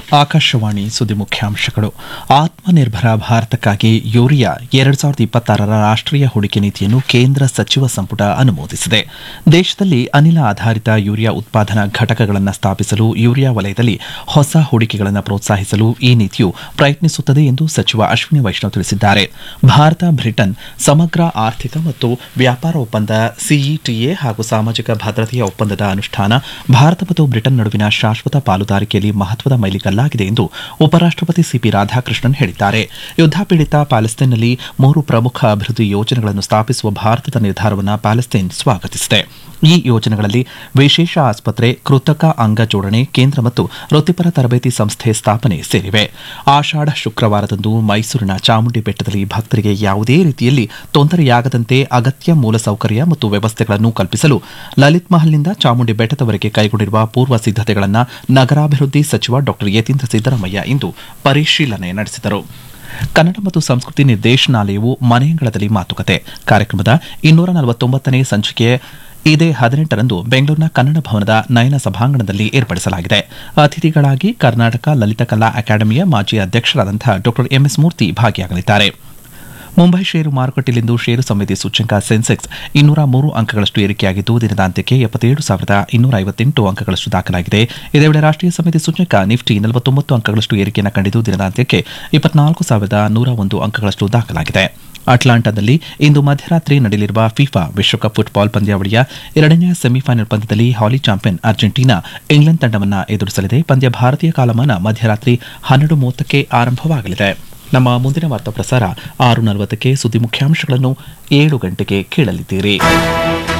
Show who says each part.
Speaker 1: ಆಕಾಶವಾಣಿ ಸುದ್ದಿ ಮುಖ್ಯಾಂಶಗಳು ಆತ್ಮನಿರ್ಭರ ಭಾರತಕ್ಕಾಗಿ ಯೂರಿಯಾ ಎರಡ್ ಸಾವಿರದ ಇಪ್ಪತ್ತಾರರ ರಾಷ್ಟೀಯ ಹೂಡಿಕೆ ನೀತಿಯನ್ನು ಕೇಂದ್ರ ಸಚಿವ ಸಂಪುಟ ಅನುಮೋದಿಸಿದೆ ದೇಶದಲ್ಲಿ ಅನಿಲ ಆಧಾರಿತ ಯೂರಿಯಾ ಉತ್ಪಾದನಾ ಘಟಕಗಳನ್ನು ಸ್ಥಾಪಿಸಲು ಯೂರಿಯಾ ವಲಯದಲ್ಲಿ ಹೊಸ ಹೂಡಿಕೆಗಳನ್ನು ಪ್ರೋತ್ಸಾಹಿಸಲು ಈ ನೀತಿಯು ಪ್ರಯತ್ನಿಸುತ್ತದೆ ಎಂದು ಸಚಿವ ಅಶ್ವಿನಿ ವೈಷ್ಣವ್ ತಿಳಿಸಿದ್ದಾರೆ ಭಾರತ ಬ್ರಿಟನ್ ಸಮಗ್ರ ಆರ್ಥಿಕ ಮತ್ತು ವ್ಯಾಪಾರ ಒಪ್ಪಂದ ಸಿಇಟಿಎ ಹಾಗೂ ಸಾಮಾಜಿಕ ಭದ್ರತೆಯ ಒಪ್ಪಂದದ ಅನುಷ್ಠಾನ ಭಾರತ ಮತ್ತು ಬ್ರಿಟನ್ ನಡುವಿನ ಶಾಶ್ವತ ಪಾಲುದಾರಿಕೆಯಲ್ಲಿ ಮಹತ್ವದ ಮೈಲಿಗಲ್ಲಾಗಿದೆ ಎಂದು ಉಪರಾಷ್ಟಪತಿ ಸಿಪಿ ರಾಧಾಕೃಷ್ಣನ್ ಹೇಳಿದ್ದಾರೆ ಯುದ್ಧ ಪೀಡಿತ ಪ್ಯಾಲೆಸ್ತೈನ್ನಲ್ಲಿ ಮೂರು ಪ್ರಮುಖ ಅಭಿವೃದ್ಧಿ ಯೋಜನೆಗಳನ್ನು ಸ್ಥಾಪಿಸುವ ಭಾರತದ ನಿರ್ಧಾರವನ್ನು ಪ್ಯಾಲೆಸ್ತೈನ್ ಸ್ವಾಗತಿಸಿದೆ ಈ ಯೋಜನೆಗಳಲ್ಲಿ ವಿಶೇಷ ಆಸ್ಪತ್ರೆ ಕೃತಕ ಅಂಗ ಜೋಡಣೆ ಕೇಂದ್ರ ಮತ್ತು ವೃತ್ತಿಪರ ತರಬೇತಿ ಸಂಸ್ಥೆ ಸ್ಥಾಪನೆ ಸೇರಿವೆ ಆಷಾಢ ಶುಕ್ರವಾರದಂದು ಮೈಸೂರಿನ ಚಾಮುಂಡಿ ಬೆಟ್ಟದಲ್ಲಿ ಭಕ್ತರಿಗೆ ಯಾವುದೇ ರೀತಿಯಲ್ಲಿ ತೊಂದರೆಯಾಗದಂತೆ ಅಗತ್ಯ ಮೂಲಸೌಕರ್ಯ ಮತ್ತು ವ್ಯವಸ್ಥೆಗಳನ್ನು ಕಲ್ಪಿಸಲು ಲಲಿತ್ ಮಹಲ್ನಿಂದ ಚಾಮುಂಡಿ ಬೆಟ್ಟದವರೆಗೆ ಕೈಗೊಂಡಿರುವ ಪೂರ್ವ ಸಿದ್ದತೆಗಳನ್ನು ನಗರಾಭಿವೃದ್ಧಿ ಸಚಿವ ಡಾ ಯತೀಂದ್ರ ಸಿದ್ದರಾಮಯ್ಯ ಇಂದು ಪರಿಶೀಲನೆ ನಡೆಸಿದರು ಕನ್ನಡ ಮತ್ತು ಸಂಸ್ಕೃತಿ ನಿರ್ದೇಶನಾಲಯವು ಮನೆಯಂಗಳದಲ್ಲಿ ಮಾತುಕತೆ ಕಾರ್ಯಕ್ರಮದ ಇನ್ನೂರ ನಲವತ್ತೊಂಬತ್ತನೇ ಸಂಚಿಕೆ ಇದೇ ಹದಿನೆಂಟರಂದು ಬೆಂಗಳೂರಿನ ಕನ್ನಡ ಭವನದ ನಯನ ಸಭಾಂಗಣದಲ್ಲಿ ಏರ್ಪಡಿಸಲಾಗಿದೆ ಅತಿಥಿಗಳಾಗಿ ಕರ್ನಾಟಕ ಲಲಿತಕಲಾ ಅಕಾಡೆಮಿಯ ಮಾಜಿ ಅಧ್ಯಕ್ಷರಾದಂತಹ ಡಾ ಎಂಎಸ್ ಮೂರ್ತಿ ಭಾಗಿಯಾಗಲಿದ್ದಾರೆ ಮುಂಬೈ ಷೇರು ಮಾರುಕಟ್ಟೆಯಲ್ಲಿಂದು ಷೇರು ಸಮಿತಿ ಸೂಚ್ಯಂಕ ಸೆನ್ಸೆಕ್ಸ್ ಇನ್ನೂರ ಮೂರು ಅಂಕಗಳಷ್ಟು ಏರಿಕೆಯಾಗಿದ್ದು ದಿನದ ಅಂತ್ಯಕ್ಕೆ ಎಪ್ಪತ್ತೇಳು ಸಾವಿರದ ಇನ್ನೂರ ಐವತ್ತೆಂಟು ಅಂಕಗಳಷ್ಟು ದಾಖಲಾಗಿದೆ ಇದೇ ವೇಳೆ ರಾಷ್ಟೀಯ ಸಮಿತಿ ಸೂಚ್ಯಂಕ ನಿಫ್ಟಿ ನಲವತ್ತೊಂಬತ್ತು ಅಂಕಗಳಷ್ಟು ಏರಿಕೆಯನ್ನು ಕಂಡಿದ್ದು ದಿನದ ಅಂತ್ಯಕ್ಕೆ ಇಪ್ಪತ್ನಾಲ್ಕು ಸಾವಿರದ ನೂರ ಒಂದು ಅಂಕಗಳಷ್ಟು ದಾಖಲಾಗಿದೆ ಅಟ್ಲಾಂಟಾದಲ್ಲಿ ಇಂದು ಮಧ್ಯರಾತ್ರಿ ನಡೆಯಲಿರುವ ಫಿಫಾ ವಿಶ್ವಕಪ್ ಫುಟ್ಬಾಲ್ ಪಂದ್ಯಾವಳಿಯ ಎರಡನೇ ಸೆಮಿಫೈನಲ್ ಪಂದ್ಯದಲ್ಲಿ ಹಾಲಿ ಚಾಂಪಿಯನ್ ಅರ್ಜೆಂಟೀನಾ ಇಂಗ್ಲೆಂಡ್ ತಂಡವನ್ನು ಎದುರಿಸಲಿದೆ ಪಂದ್ಯ ಭಾರತೀಯ ಕಾಲಮಾನ ಮಧ್ಯರಾತ್ರಿ ಹನ್ನೆರಡು ಮೂವತ್ತಕ್ಕೆ ಆರಂಭವಾಗಲಿದೆ ನಮ್ಮ ಮುಂದಿನ ವಾರ್ತಾ ಪ್ರಸಾರ ಆರು ನಲವತ್ತಕ್ಕೆ ಸುದ್ದಿ ಮುಖ್ಯಾಂಶಗಳನ್ನು ಏಳು ಗಂಟೆಗೆ ಕೇಳಲಿದ್ದೀರಿ